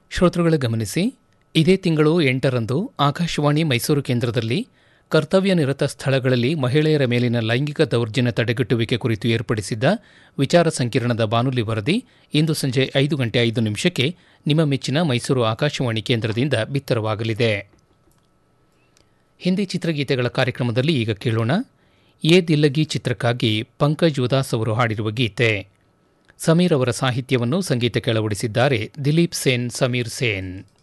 ಶ್ರೋತೃಗಳ ಗಮನಿಸಿ ಇದೇ ತಿಂಗಳು ಎಂಟರಂದು ಆಕಾಶವಾಣಿ ಮೈಸೂರು ಕೇಂದ್ರದಲ್ಲಿ ಕರ್ತವ್ಯ ನಿರತ ಸ್ಥಳಗಳಲ್ಲಿ ಮಹಿಳೆಯರ ಮೇಲಿನ ಲೈಂಗಿಕ ದೌರ್ಜನ್ಯ ತಡೆಗಟ್ಟುವಿಕೆ ಕುರಿತು ಏರ್ಪಡಿಸಿದ್ದ ವಿಚಾರ ಸಂಕಿರಣದ ಬಾನುಲಿ ವರದಿ ಇಂದು ಸಂಜೆ ಐದು ಗಂಟೆ ಐದು ನಿಮಿಷಕ್ಕೆ ನಿಮ್ಮ ಮೆಚ್ಚಿನ ಮೈಸೂರು ಆಕಾಶವಾಣಿ ಕೇಂದ್ರದಿಂದ ಬಿತ್ತರವಾಗಲಿದೆ ಹಿಂದಿ ಚಿತ್ರಗೀತೆಗಳ ಕಾರ್ಯಕ್ರಮದಲ್ಲಿ ಈಗ ಕೇಳೋಣ ಎ ದಿಲ್ಲಗಿ ಚಿತ್ರಕ್ಕಾಗಿ ಪಂಕಜ್ ಉದಾಸ್ ಅವರು ಹಾಡಿರುವ ಗೀತೆ ಸಮೀರ್ ಅವರ ಸಾಹಿತ್ಯವನ್ನು ಸಂಗೀತಕ್ಕೆ ಅಳವಡಿಸಿದ್ದಾರೆ ದಿಲೀಪ್ ಸೇನ್ ಸಮೀರ್ ಸೇನ್